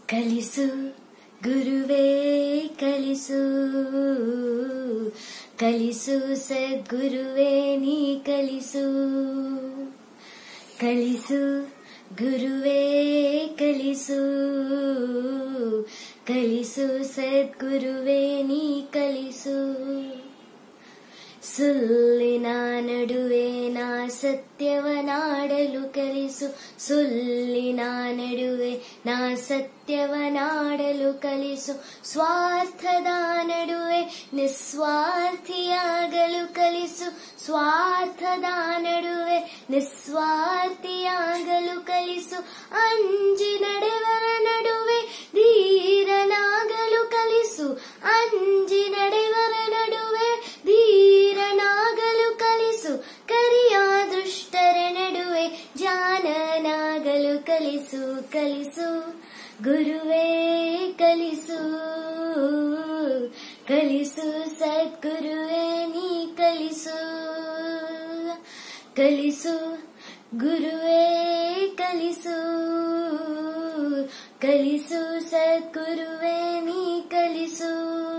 ಕಲಿಸು ಗುರುವೇ ಕಲಿಸು ಕಲಿಸು ಸದ್ಗುರುವೇ ನೀ ಕಲಿಸು ಕಲಿಸು ಗುರುವೇ ಕಲಿಸು ಕಲಿಸು ಸದ್ಗುರುವೇ ನೀ ಕಲಿಸು ಸುಳ್ಳಿನ ನಡುವೆ ನಾ ಸತ್ಯವನಾಡಲು ಕಲಿಸು ಸುಳ್ಳಿನ ನಡುವೆ ನಾ ಸತ್ಯವನಾಡಲು ಕಲಿಸು ಸ್ವಾರ್ಥದ ನಡುವೆ ನಿಸ್ವಾರ್ಥಿಯಾಗಲು ಕಲಿಸು ಸ್ವಾರ್ಥದ ನಡುವೆ ನಿಸ್ವಾರ್ಥಿಯಾಗಲು ಕಲಿಸು ಅಂಜಿ ನಡೆವರ ನಡುವೆ ಧೀರನಾಗಲು ಕಲಿಸು ಅಂಜಿ ನಡೆವರ ನಡುವೆ ಧೀರನಾಗಲು ಕಲಿಸು ಕರಿಯ ದುಷ್ಟರ ನಡುವೆ ಜಾನನಾಗಲು ಕಲಿಸು ಕಲಿಸು ಗುರುವೇ ಕಲಿಸು ಕಲಿಸು ಸದ್ಗುರುವೇ ನೀ ಕಲಿಸು ಕಲಿಸು ಗುರುವೇ ಕಲಿಸು ಕಲಿಸು ಸದ್ಗುರುವೇ ನೀ ಕಲಿಸು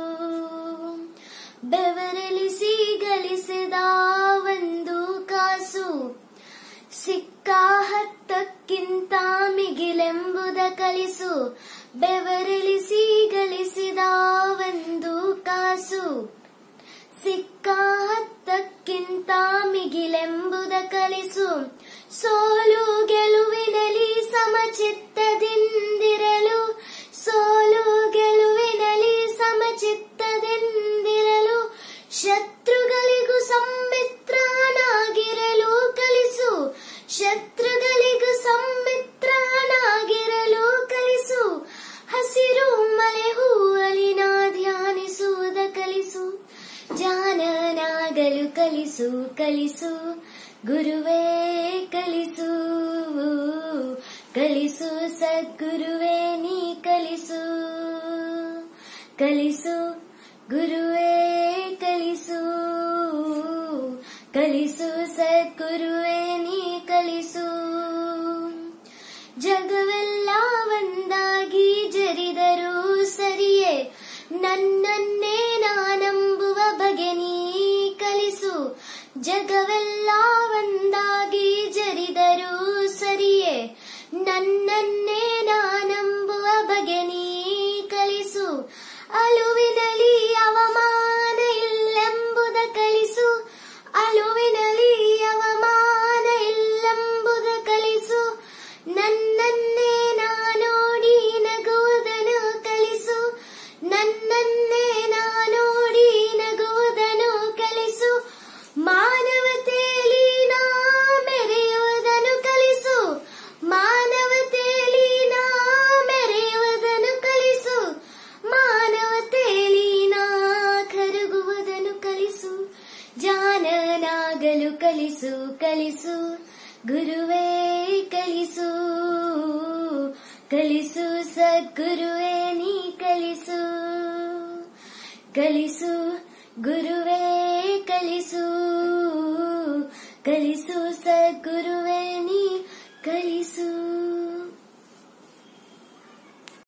ಬೆವರಲಿಸಿ ಗಳಿಸಿದ ಒಂದು ಕಾಸು ಸಿಕ್ಕ ಹತ್ತಕ್ಕಿಂತ ಮಿಗಿಲೆಂಬುದ ಕಲಿಸು ಬೆವರಲಿಸಿ ಗಳಿಸಿದ ಒಂದು ಕಾಸು ಸಿಕ್ಕ ಹತ್ತಕ್ಕಿಂತ ಮಿಗಿಲೆಂಬುದ ಕಲಿಸು ಸೋಲು ಗೆಲುವಿನಲ್ಲಿ ಸಮಚಿತ್ತದಿಂದಿರಲು ಸೋಲು ಗೆಲುವಿನಲ್ಲಿ ಸಮಚಿತ್ತದಿಂದಿರಲು ಶತ್ರುಗಳಿಗೂ ಸಂಮಿತ್ರನಾಗಿರಲು ಕಲಿಸು ಶತ್ರುಗಳಿಗೂ ಸಂಮಿತ್ರನಾಗಿರಲು ಕಲಿಸು ಹಸಿರು ಮಲೆ ಹೂವಲಿನ ಧ್ಯಾನಿಸುವುದ ಕಲಿಸು ಜಾನನಾಗಲು ಕಲಿಸು ಕಲಿಸು ಗುರುವೇ ಕಲಿಸು ಕಲಿಸು ಸದ್ಗುರುವೇ ನೀ ಕಲಿಸು ಕಲಿಸು ಗುರುವೇ ಕಲಿಸು ಕಲಿಸು ಸದ್ಗುರುವೇ ನೀ ಕಲಿಸು ಜಗವೆಲ್ಲ ಒಂದಾಗಿ ಜರಿದರೂ ಸರಿಯೇ ನನ್ನನ್ನೇ ನಾನಂಬುವ ಬಗೆ ನೀ ಕಲಿಸು ಜಗವೆಲ್ಲ ಒಂದಾಗಿ ಜರಿದರೂ ಸರಿಯೇ ನನ್ನನ್ನೇ ನಾನಂಬುವ ಬಗೆ ನೀ ಕಲಿಸು ಅಳುವಿನಲ್ಲಿ ಅವಮಾನ ಇಲ್ಲೆಂಬುದ ಕಲಿಸು ಅಳುವಿನಲ್ಲಿ ಅವಮಾನ ಇಲ್ಲೆಂಬುದ ಕಲಿಸು ನನ್ನನ್ನೇ ನಾನೋಡಿ ನಗುವುದನ್ನು ಕಲಿಸು ನನ್ನನ್ನೇ ನಾನೋಡಿ ನಗುವುದನ್ನು ಕಲಿಸು ಮಾನವತೆಯಲ್ಲಿ ನಾ ಮೆರೆಯುವುದನ್ನು ಕಲಿಸು ಮಾನವತೆಯಲ್ಲಿ ನಾ ಮೆರೆಯುವುದನ್ನು ಕಲಿಸು ಮಾನವತೆಯಲ್ಲಿ ನಾ ಕರಗುವುದನ್ನು ಕಲಿಸು ಜಾನನಾಗಲು ಕಲಿಸು ಕಲಿಸು ಗುರುವೇ ಕಲಿಸು ಕಲಿಸು ಸದ್ಗುರುವೇ ನೀ ಕಲಿಸು ಕಲಿಸು ಗುರುವೇ ಕಲಿಸು ಕಲಿಸು ಸದ್ಗುರುವೇ ನೀ